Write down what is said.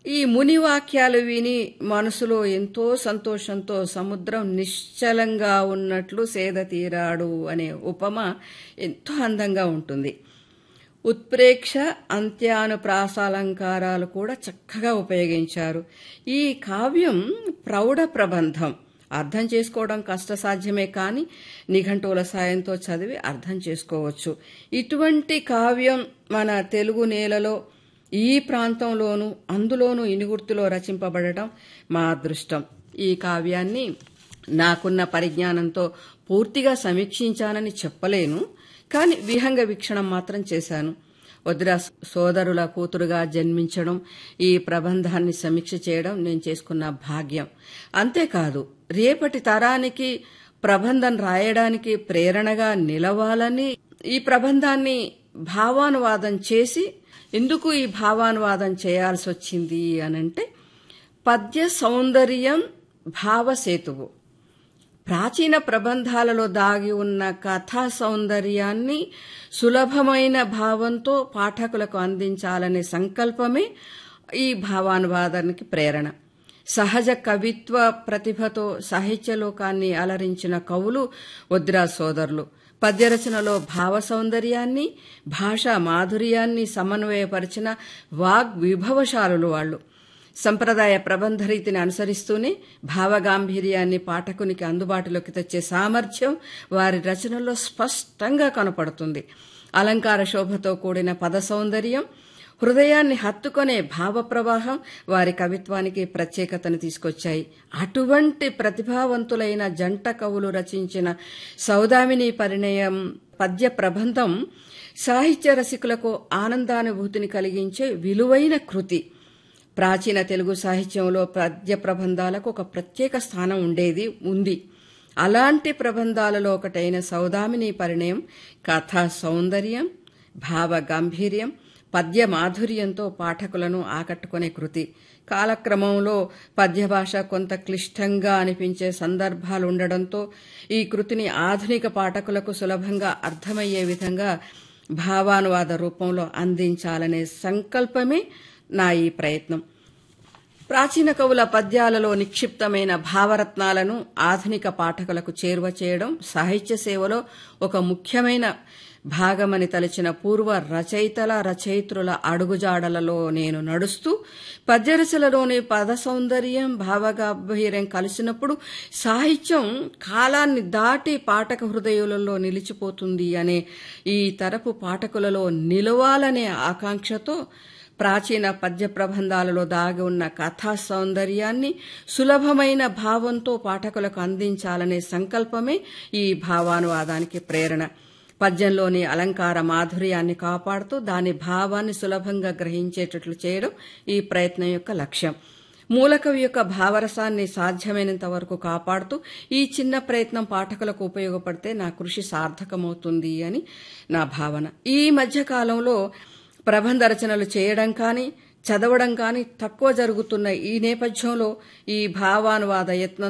ఈ ముని వాక్యాలు విని మనసులో ఎంతో సంతోషంతో సముద్రం నిశ్చలంగా ఉన్నట్లు సేద తీరాడు అనే ఉపమ ఎంతో అందంగా ఉంటుంది ఉత్ప్రేక్ష అంత్యానుప్రాసాలంకారాలు కూడా చక్కగా ఉపయోగించారు ఈ కావ్యం ప్రౌఢ ప్రబంధం అర్థం చేసుకోవడం కష్టసాధ్యమే కానీ నిఘంటువుల సాయంతో చదివి అర్థం చేసుకోవచ్చు ఇటువంటి కావ్యం మన తెలుగు నేలలో ఈ ప్రాంతంలోనూ అందులోనూ ఇనుగుర్తులో రచింపబడటం మా అదృష్టం ఈ కావ్యాన్ని నాకున్న పరిజ్ఞానంతో పూర్తిగా సమీక్షించానని చెప్పలేను కానీ విహంగ వీక్షణం మాత్రం చేశాను వద్రా సోదరుల కూతురుగా జన్మించడం ఈ ప్రబంధాన్ని సమీక్ష చేయడం నేను చేసుకున్న భాగ్యం అంతేకాదు రేపటి తరానికి ప్రబంధం రాయడానికి ప్రేరణగా నిలవాలని ఈ ప్రబంధాన్ని భావానువాదం చేసి ఎందుకు ఈ భావానువాదం చేయాల్సి వచ్చింది అనంటే పద్య సౌందర్యం భావసేతువు ప్రాచీన ప్రబంధాలలో దాగి ఉన్న కథా సౌందర్యాన్ని సులభమైన భావంతో పాఠకులకు అందించాలనే సంకల్పమే ఈ భావానువాదానికి ప్రేరణ సహజ కవిత్వ ప్రతిభతో సాహిత్యలోకాన్ని అలరించిన కవులు వద్రా సోదరులు పద్యరచనలో భావ సౌందర్యాన్ని భాషా మాధుర్యాన్ని సమన్వయపరిచిన వాగ్ విభవశాలులు వాళ్ళు సంప్రదాయ ప్రబంధ రీతిని అనుసరిస్తూనే భావగాంభీర్యాన్ని పాఠకునికి అందుబాటులోకి తెచ్చే సామర్థ్యం వారి రచనల్లో స్పష్టంగా కనపడుతుంది అలంకార శోభతో కూడిన పద సౌందర్యం హృదయాన్ని హత్తుకొనే భావ ప్రవాహం వారి కవిత్వానికి ప్రత్యేకతను తీసుకొచ్చాయి అటువంటి ప్రతిభావంతులైన జంట కవులు రచించిన సౌదామిని పరిణయం పద్య ప్రబంధం సాహిత్య రసికులకు ఆనందానుభూతిని కలిగించే విలువైన కృతి ప్రాచీన తెలుగు సాహిత్యంలో పద్య ప్రబంధాలకు ఒక ప్రత్యేక స్థానం ఉండేది ఉంది అలాంటి ప్రబంధాలలో ఒకటైన సౌదామిని పరిణయం కథా సౌందర్యం భావ గాంభీర్యం పద్య మాధుర్యంతో పాఠకులను ఆకట్టుకునే కృతి కాలక్రమంలో పద్య భాష కొంత క్లిష్టంగా అనిపించే సందర్భాలు ఉండడంతో ఈ కృతిని ఆధునిక పాఠకులకు సులభంగా అర్థమయ్యే విధంగా భావానువాద రూపంలో అందించాలనే సంకల్పమే నా ఈ ప్రయత్నం ప్రాచీన కవుల పద్యాలలో నిక్షిప్తమైన భావరత్నాలను ఆధునిక పాఠకులకు చేరువ చేయడం సాహిత్య సేవలో ఒక ముఖ్యమైన భాగమని తలచిన పూర్వ రచయితల రచయిత్రుల అడుగుజాడలలో నేను నడుస్తూ పద్యరచనలోని పద సౌందర్యం భావగాంభీర్యం కలిసినప్పుడు సాహిత్యం కాలాన్ని దాటి పాఠక హృదయులలో నిలిచిపోతుంది అనే ఈ తరపు పాఠకులలో నిలవాలనే ఆకాంక్షతో ప్రాచీన పద్య ప్రబంధాలలో దాగి ఉన్న కథా సౌందర్యాన్ని సులభమైన భావంతో పాఠకులకు అందించాలనే సంకల్పమే ఈ భావానువాదానికి ప్రేరణ పద్యంలోని అలంకార మాధుర్యాన్ని కాపాడుతూ దాని భావాన్ని సులభంగా గ్రహించేటట్లు చేయడం ఈ ప్రయత్నం యొక్క లక్ష్యం మూలకవి యొక్క భావరసాన్ని సాధ్యమైనంత వరకు కాపాడుతూ ఈ చిన్న ప్రయత్నం పాఠకులకు ఉపయోగపడితే నా కృషి సార్థకమవుతుంది అని నా భావన ఈ మధ్య కాలంలో ప్రబంధ రచనలు చేయడం కానీ చదవడం కానీ తక్కువ జరుగుతున్న ఈ నేపథ్యంలో ఈ భావానువాద యత్నం